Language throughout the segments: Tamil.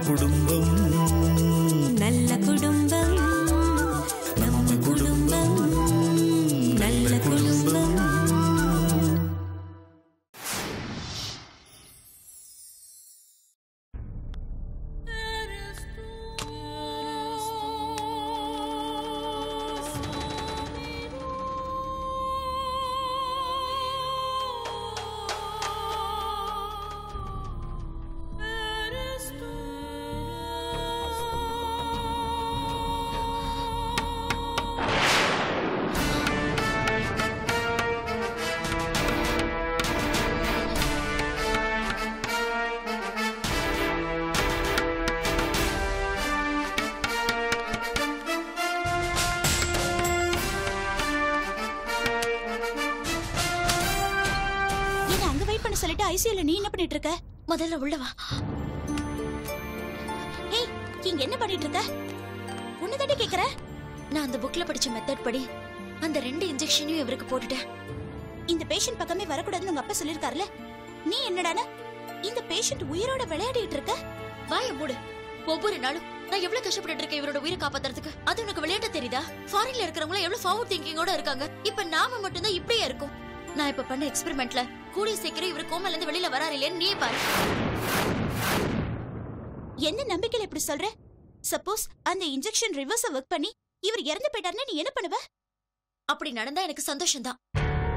குடும்பம் நல்ல குடும்பம் நம்ம குடும்பம் நல்ல குடும்பம் என்ன அங்க வெயிட் பண்ண சொல்லிட்டு ஐசியூல நீ என்ன பண்ணிட்டு இருக்க முதல்ல உள்ள வா ஏய் இங்க என்ன பண்ணிட்டு இருக்க உன்னதாண்டி கேக்குற நான் அந்த புக்ல படிச்ச மெத்தட் படி அந்த ரெண்டு இன்ஜெக்ஷனையும் இவருக்கு போட்டுட்டேன் இந்த பேஷண்ட் பக்கமே வரக்கூடாதுன்னு உங்க அப்பா சொல்லிருக்காருல நீ என்னடானா இந்த பேஷண்ட் உயிரோட விளையாடிட்டு இருக்க வாய மூடு ஒவ்வொரு நாளும் நான் எவ்வளவு கஷ்டப்பட்டு இருக்கேன் இவரோட உயிரை காப்பாத்துறதுக்கு அது உனக்கு விளையாட்ட தெரியுதா ஃபாரின்ல இருக்கிறவங்க எவ்வளவு ஃபார்வர்ட் திங்கிங்கோட இருக்காங்க இப்ப நாம மட்டும்தான் இப்படியே இருக்கும் நான் இப்ப பண்ண எக்ஸ்பெரிமெண்ட்ல கூடிய சீக்கிரம் இவர் கோமால இருந்து வெளியில வராரு இல்லையான்னு நீ பாரு என்ன நம்பிக்கையில இப்படி சொல்ற சப்போஸ் அந்த இன்ஜெக்ஷன் ரிவர்ஸ் ஒர்க் பண்ணி இவர் இறந்து போயிட்டாருன்னா நீ என்ன பண்ணுவ அப்படி நடந்தா எனக்கு சந்தோஷம் தான்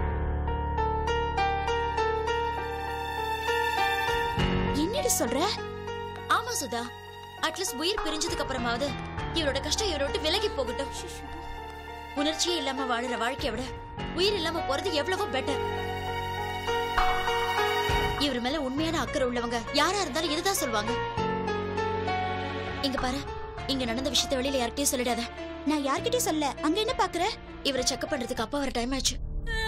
என்னடி சொல்ற ஆமா சுதா அட்லீஸ்ட் உயிர் பிரிஞ்சதுக்கு அப்புறமாவது இவரோட கஷ்டம் இவரை விட்டு விலகி போகட்டும் உணர்ச்சியே இல்லாம வாழுற வாழ்க்கைய விட உயிர் இல்லாம போறது எவ்வளவோ பெட்டர் இவர் மேல உண்மையான அக்கறை உள்ளவங்க யாரா இருந்தாலும் இதுதான் சொல்லுவாங்க இங்க பாரு இங்க நடந்த விஷயத்த வெளியில யார்கிட்டயும் சொல்லிடாத நான் யார்கிட்டயும் சொல்ல அங்க என்ன பாக்குற இவரை செக்அப் பண்றதுக்கு அப்பா வர டைம் ஆச்சு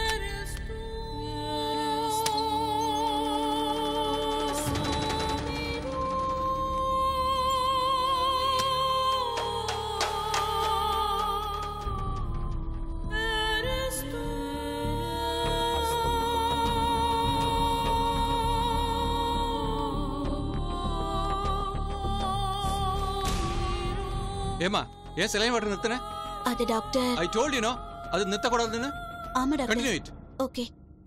ஏமா ஏன் சிலைன் வாட்டர் நிறுத்தின அது doctor I told you no அது நிறுத்தக்கூடாதுன்னு ஆமா டாக்டர் கண்டினியூ இட் ஓகே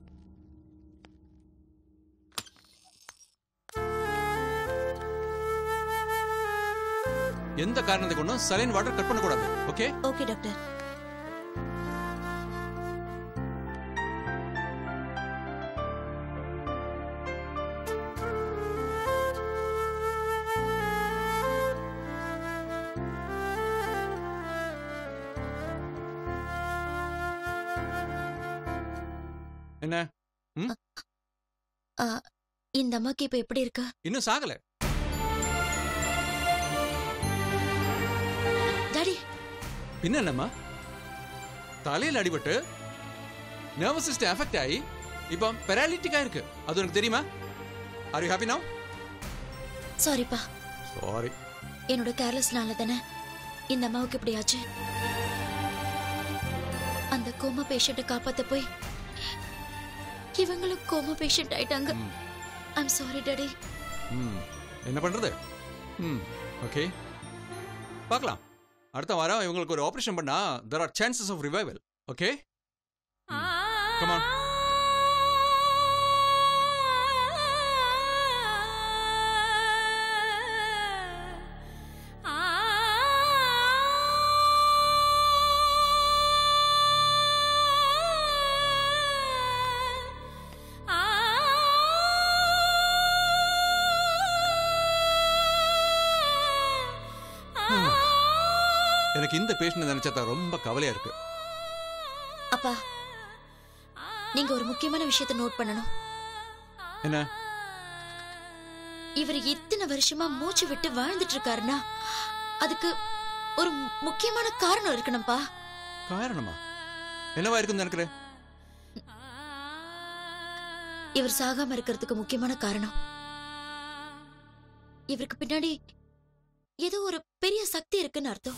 எந்த காரணத்தை கொண்டும் சலைன் வாட்டர் கட் பண்ணக்கூடாது ஓகே ஓகே டாக்டர் என்ன இந்த அம்மாக்கு இப்ப எப்படி இருக்கு இன்னும் சாகல டாடி பின்ன என்னம்மா தலையில் அடிபட்டு நர்வஸ் சிஸ்டம் எஃபெக்ட் ஆகி இப்போ பெராலிட்டிக்கா இருக்கு அது உனக்கு தெரியுமா ஆர் யூ ஹாப்பி நவ் சாரிப்பா சாரி என்னோட கேர்லெஸ்னால தானே இந்த அம்மாவுக்கு இப்படி ஆச்சு அந்த கோமா பேஷண்ட்டை காப்பாத்த போய் இவங்களும் கோமா பேஷண்ட் ஆயிட்டாங்க ஐம் சாரி டாடி ம் என்ன பண்றது ம் ஓகே பார்க்கலாம் அடுத்த வாரம் இவங்களுக்கு ஒரு ஆபரேஷன் பண்ணா there are chances of revival okay come on எனக்கு இந்த பேஷண்ட் நினைச்சா தான் ரொம்ப கவலையா இருக்கு அப்பா நீங்க ஒரு முக்கியமான விஷயத்தை நோட் பண்ணணும் என்ன இவர் இத்தனை வருஷமா மூச்சு விட்டு வாழ்ந்துட்டு இருக்காருன்னா அதுக்கு ஒரு மு- முக்கியமான காரணம் இருக்கணும்ப்பா காரணமா என்னவா இருக்குன்னு நினைக்கிறேன் இவர் சாகாம இருக்கிறதுக்கு முக்கியமான காரணம் இவருக்கு பின்னாடி ஏதோ ஒரு பெரிய சக்தி இருக்குன்னு அர்த்தம்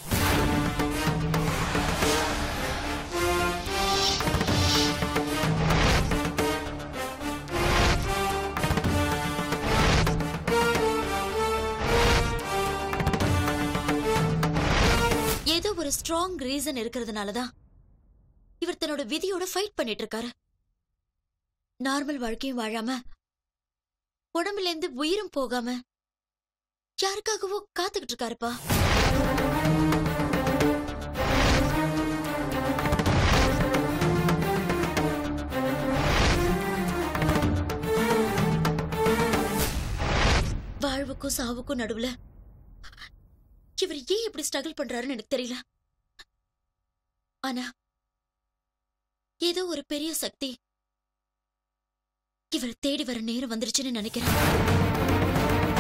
ஸ்ட்ராங் ரீசன் இருக்கிறதுனால தான் இவர் தன்னோட விதியோட ஃபைட் பண்ணிட்டு இருக்காரு நார்மல் வாழ்க்கையும் வாழாம உடம்புல இருந்து உயிரும் போகாம யாருக்காகவோ காத்துக்கிட்டு இருக்காருப்பா வாழ்வுக்கும் சாவுக்கும் நடுவுல இவர் ஏன் இப்படி ஸ்ட்ரகிள் பண்றாருன்னு எனக்கு தெரியல ஆனா ஏதோ ஒரு பெரிய சக்தி இவர் தேடி வர நேரம் வந்துருச்சுன்னு நினைக்கிறேன்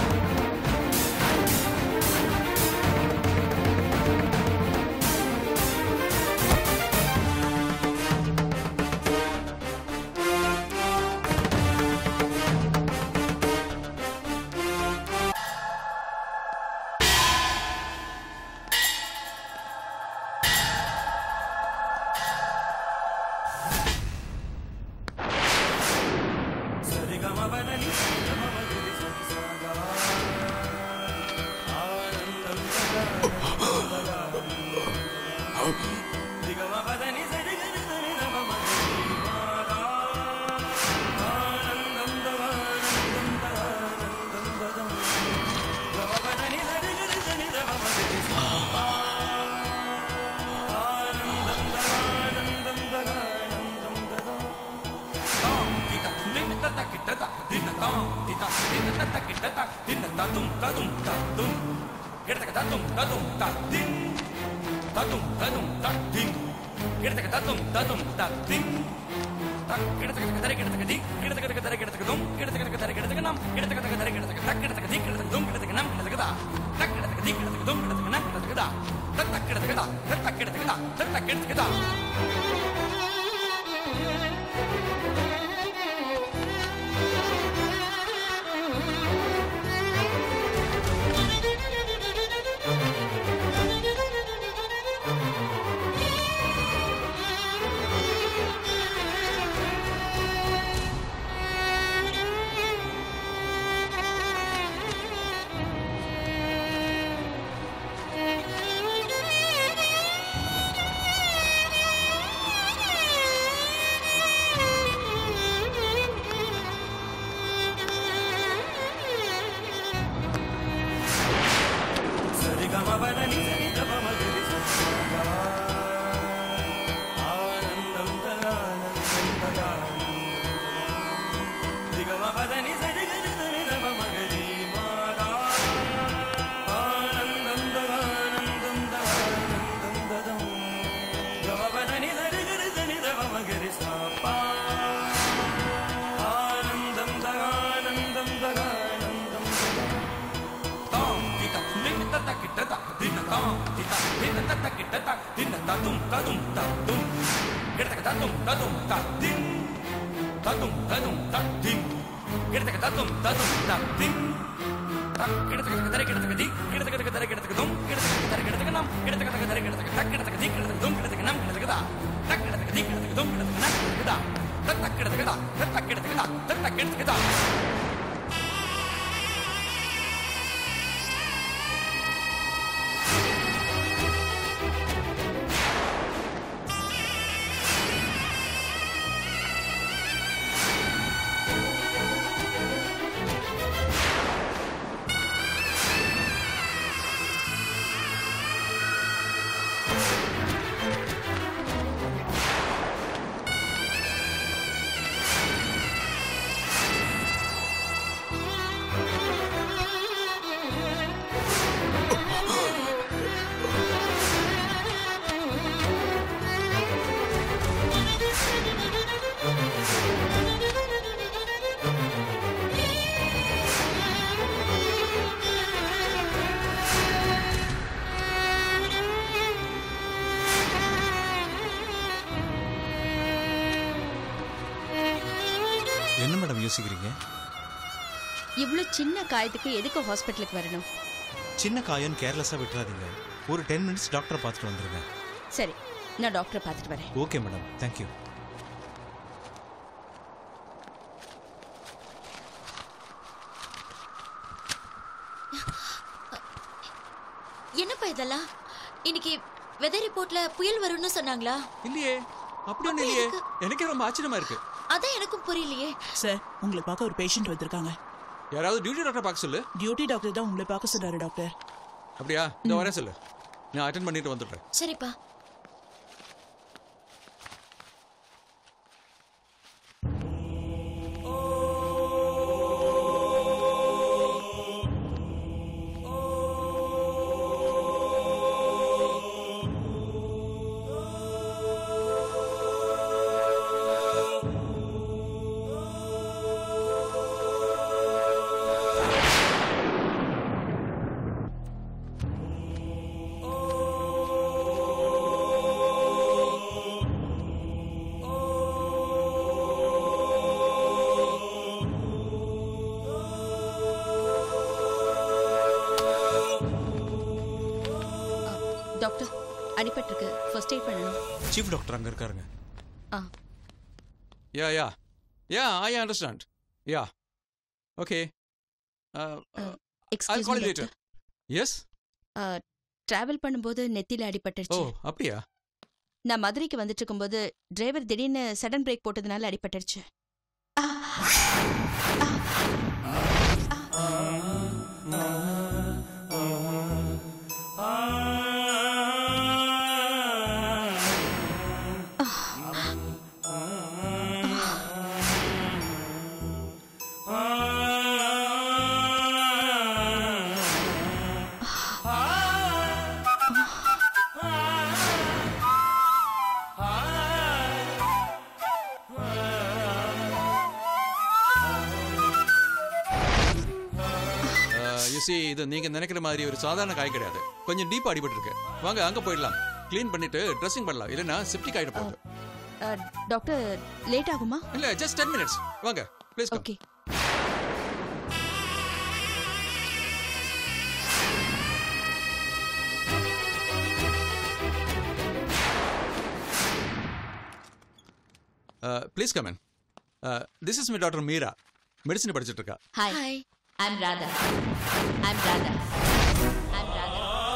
என்ன மேடம் யோசிக்கிறீங்க இவ்ளோ சின்ன காயத்துக்கு எதுக்கு ஹாஸ்பிட்டலுக்கு வரணும் சின்ன காயம் கேர்லெஸ்ஸாக விட்டுறாதீங்க ஒரு டென் மினிட்ஸ் டாக்டரை பார்த்துட்டு வந்துருங்க சரி நான் டாக்டரை பார்த்துட்டு வரேன் ஓகே மேடம் தேங்க்யூ என்னப்பா இதெல்லாம் இன்னைக்கு வெதர் ரிப்போர்ட்ல புயல் வரும்னு சொன்னாங்களா இல்லையே அப்படி ஒண்ணு இல்லையே எனக்கே ரொம்ப ஆச்சரியமா இருக்கு அதான் எனக்கும் புரியலையே சார் உங்களை பார்க்க ஒரு பேஷண்ட் வந்திருக்காங்க யாராவது டியூட்டி டாக்டர் பார்க்க சொல்லு டியூட்டி டாக்டர் தான் உங்களை பார்க்க சொல்றாரு டாக்டர் அப்படியா இந்த வரேன் சொல்லு நான் அட்டென்ட் பண்ணிட்டு வந்துடுறேன் சரிப்பா டாக்டர் அடிபட்டிருக்கு ஃபர்ஸ்ட் எய்ட் பண்ணணும் சீஃப் டாக்டர் அங்க இருக்காருங்க ஆ yeah yeah yeah I understand yeah okay I excuse call me later yes travel பண்ணும்போது நெத்தியில ஓ அடிபட்டுருச்சு அப்படியா நான் மதுரைக்கு வந்துட்டு இருக்கும்போது டிரைவர் திடீர்னு சடன் பிரேக் போட்டதுனால அடிபட்டுருச்சு யூசி இது நீங்க நினைக்கிற மாதிரி ஒரு சாதாரண காய் கிடையாது கொஞ்சம் டீப் அடிபட்டு இருக்கு வாங்க அங்க போயிடலாம் க்ளீன் பண்ணிட்டு ட்ரெஸ்ஸிங் பண்ணலாம் இல்லைன்னா செப்டிக் ஆயிட போகுது அஹ், டாக்டர் லேட் ஆகுமா இல்ல ஜஸ்ட் டென் மினிட்ஸ் வாங்க please come okay please come in this is my doctor Meera medicine படிச்சிட்டு இருக்கா hi hi I'm Radha I'm Radha I'm Radha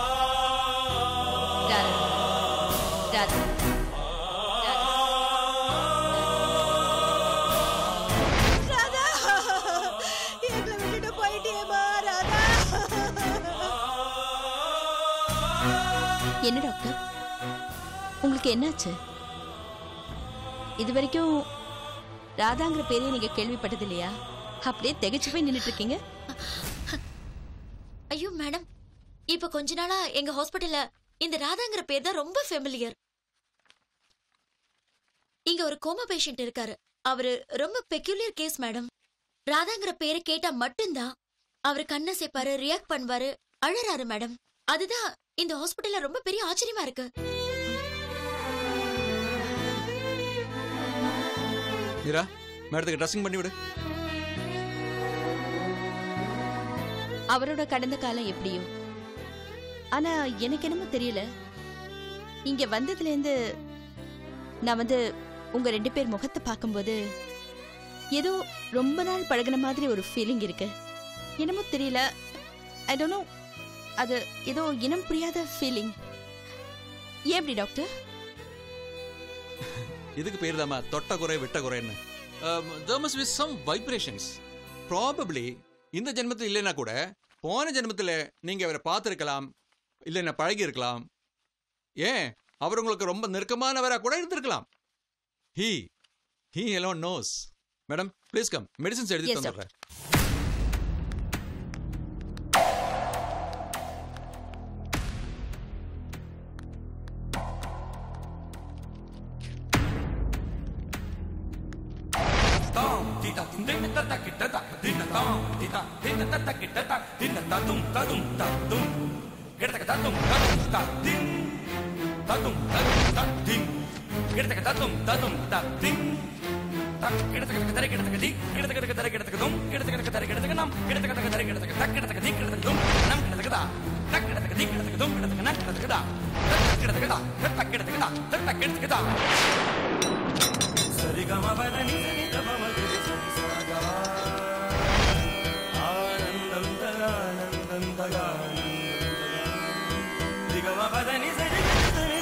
Radha Radha Radha எங்களை விட்டுட்டு போயிட்டியேமா ராதா என்ன டாக்டர் உங்களுக்கு என்னாச்சு இது வரைக்கும் ராதாங்கிற பேரையே நீங்க கேள்விப்பட்டது இல்லையா அப்படியே திகைச்சு போய் நின்னுட்டு இருக்கீங்க ஐயோ மேடம் இப்ப கொஞ்ச நாளா எங்க ஹாஸ்பிடல்ல இந்த ராதாங்கிற பேர் தான் ரொம்ப ஃபெமிலியர் இங்க ஒரு கோமா பேஷண்ட் இருக்காரு அவரு ரொம்ப பெக்யூலியர் கேஸ் மேடம் ராதாங்கிற பேரை கேட்டா மட்டும்தான் அவரு கண்ணை சேப்பாரு ரியாக்ட் பண்ணுவாரு அழறாரு மேடம் அதுதான் இந்த ஹாஸ்பிடல்ல ரொம்ப பெரிய ஆச்சரியமா இருக்கு மீரா மேடத்துக்கு ட்ரெஸ்ஸிங் பண்ணி விடு அவரோட கடந்த காலம் எப்படியோ ஆனா எனக்கு என்னமோ தெரியல இங்க வந்ததுல இருந்து நான் வந்து உங்க ரெண்டு பேர் முகத்தை பார்க்கும்போது ஏதோ ரொம்ப நாள் பழகுன மாதிரி ஒரு ஃபீலிங் இருக்கு என்னமோ தெரியல ஐ டோன்ட் நோ அது ஏதோ இனம் புரியாத ஃபீலிங் ஏன் அப்படி டாக்டர் இதுக்கு பேர் தாமா தொட்ட குறை விட்ட குறைன்னு there must be some vibrations probably இந்த ஜென்மத்தில் இல்லைன்னா கூட போன ஜென்மத்தில் நீங்க அவரை பார்த்துருக்கலாம் இல்லைன்னா பழகி இருக்கலாம் ஏன் அவர் உங்களுக்கு ரொம்ப நெருக்கமானவராக கூட இருந்திருக்கலாம் he he alone knows madam please come medicines எழுதி Yes, sir. தந்துடுறேன் దిగమ పదని సరి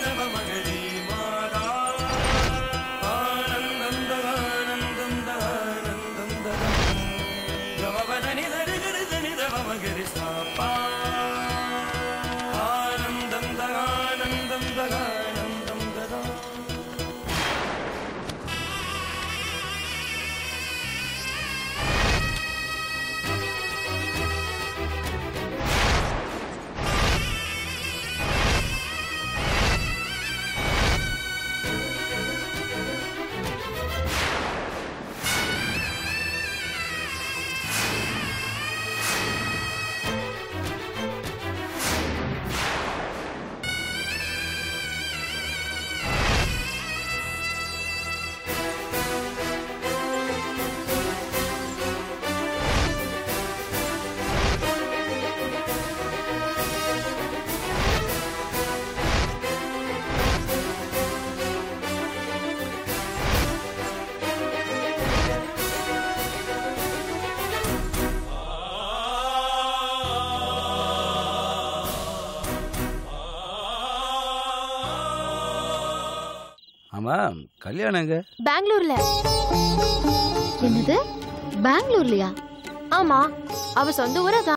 ஆமா கல்யாணம் எங்க பெங்களூர்ல என்னது பெங்களூர்லயா ஆமா அவ சொந்த ஊர் அதான்